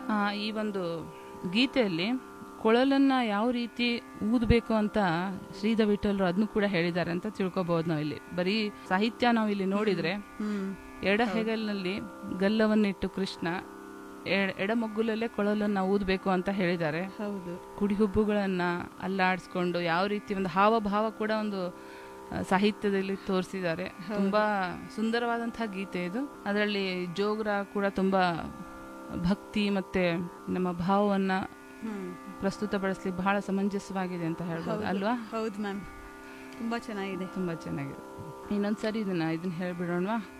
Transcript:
ಆ, ಈ ಒಂದು ಗೀತೆಯಲ್ಲಿ ಕೊಳಲನ್ನ ಯಾವ ರೀತಿ ಊದಬೇಕು ಅಂತ ಶ್ರೀಧ ವಿಠಲ್ರು ಅದನ್ನು ಕೂಡ ಹೇಳಿದ್ದಾರೆ ಅಂತ ತಿಳ್ಕೊಬಹುದು ನಾವು ಇಲ್ಲಿ ಬರೀ ಸಾಹಿತ್ಯ ನಾವು ಇಲ್ಲಿ ನೋಡಿದ್ರೆ ಹ್ಮ್ ಎಡ ಹೆಗಲಿನಲ್ಲಿ ಗಲ್ಲವನ್ನಿಟ್ಟು ಕೃಷ್ಣ ಎ- ಎಡಮಗ್ಗುಲಲ್ಲೇ ಕೊಳಲನ್ನ ಊದಬೇಕು ಅಂತ ಹೇಳಿದ್ದಾರೆ ಹೌದು ಕುಡಿಹುಬ್ಬುಗಳನ್ನ ಅಲ್ಲಾಡಿಸ್ಕೊಂಡು ಯಾವ ರೀತಿ ಒಂದು ಹಾವಭಾವ ಕೂಡ ಒಂದು ಆ, ಸಾಹಿತ್ಯದಲ್ಲಿ ತೋರಿಸಿದ್ದಾರೆ ತುಂಬಾ ಸುಂದರವಾದಂತಹ ಗೀತೆ ಇದು ಅದರಲ್ಲಿ ಜೋಗ್ರ ಕೂಡ ತುಂಬಾ ಭಕ್ತಿ ಮತ್ತೆ ನಮ್ಮ ಭಾವವನ್ನ ಹ್ಮ್ ಪ್ರಸ್ತುತಪಡಿಸ್ಲಿಕ್ಕೆ ಬಹಳ ಸಮಂಜಸವಾಗಿದೆ ಅಂತ ಹೇಳ್ಬೋದು ಹೌದು. ಅಲ್ವಾ ಹೌದು ಮ್ಯಾಮ್ ತುಂಬಾ ಚೆನ್ನಾಗಿದೆ ತುಂಬಾ ಚೆನ್ನಾಗಿದೆ ಇನ್ನೊಂದ್ಸರಿ ಇದನ್ನ ಇದನ್ನ ಹೇಳ್ಬಿಡೋಣವಾ